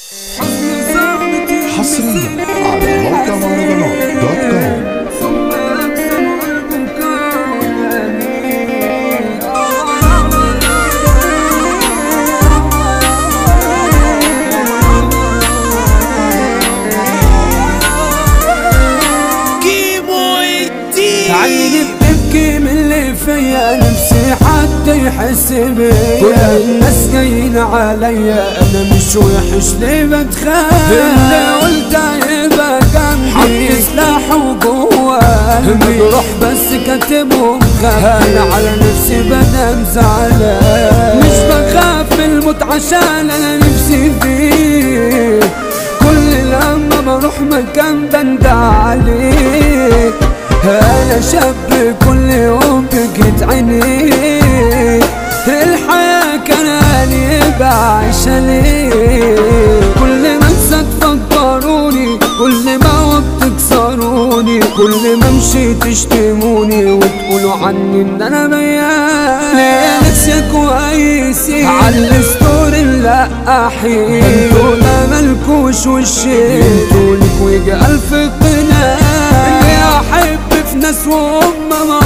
حصريا على موقع مهرجانات دوت كوم عيني بتبكي من اللي فيا نفسي حتى يحس بيا كل الناس جايين عليا انا مش وحش ليه بتخاف اللي قلت هيبقى جنبي حط سلاحه جوا قلبي بروح بس كاتبهم خاف انا على نفسي بنام زعلان مش بخاف من الموت عشان انا نفسي فيه كل لما بروح مكان بندى عليه انا شاب كل يوم بكت عيني الحياة كان بعيش ليه كل ما انسى تفكروني كل ما وقت تكسروني كل ما امشي تشتموني وتقولوا عني ان انا ميال ليه نفسي كويسين على الستور اللقاحين انتوا ما ملكوش وشين انتوا لك ويجي الف قناع اللي احب في ناس وهم ما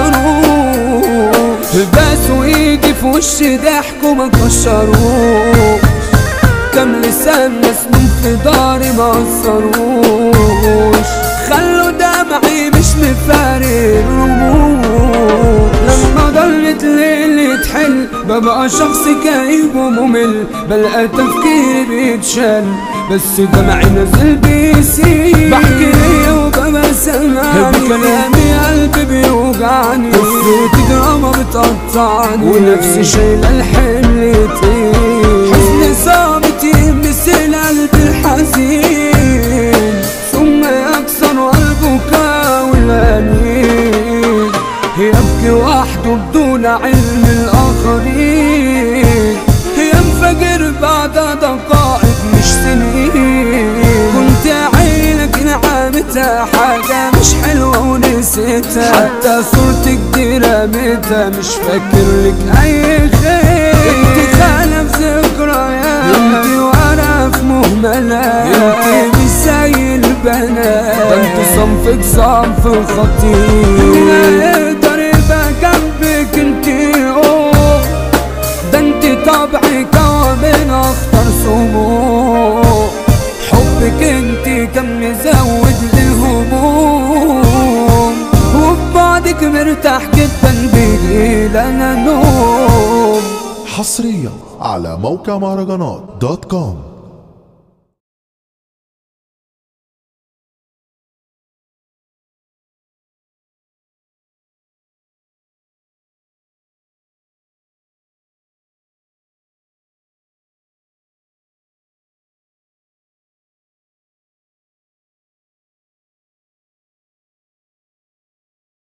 قدروش بس ويجي في وشي ضحكوا ما كشروش كم لسان مسنون في داري ما قصروش خلوا دمعي مش مفارق الرموش لما ضلت ليلي تحل ببقى شخص كئيب وممل بلقى تفكيري بيتشل بس دمعي نزل بيسيل بحكي ليا وببقى سامعني بكلامي قلبي بيوجعني قصتي دراما بتقطعني ونفسي شايلة الحمل تقيل حزن صابت يمثل قلبي الحزين ثم يكسر البكاء والأنين يبكي وحده بدون علم الآخرين ينفجر بعد دقائق مش سنين كنت عينك نعمتها حاجة مش حلوة ونسيتها حتى صورتك دي رميتها مش فاكر لك أي خير انت خالف ذكريات انت وانا في مهملات انت مش زي البنات ده انت صنفك صنف خطير لا يقدر يبقى جنبك انت اوه ده انت طبعك من اخطر سموم حبك انت كان مزود للهموم وبعدك مرتاح جدا بيجي انا نوم حصريا على موقع مهرجانات دوت كوم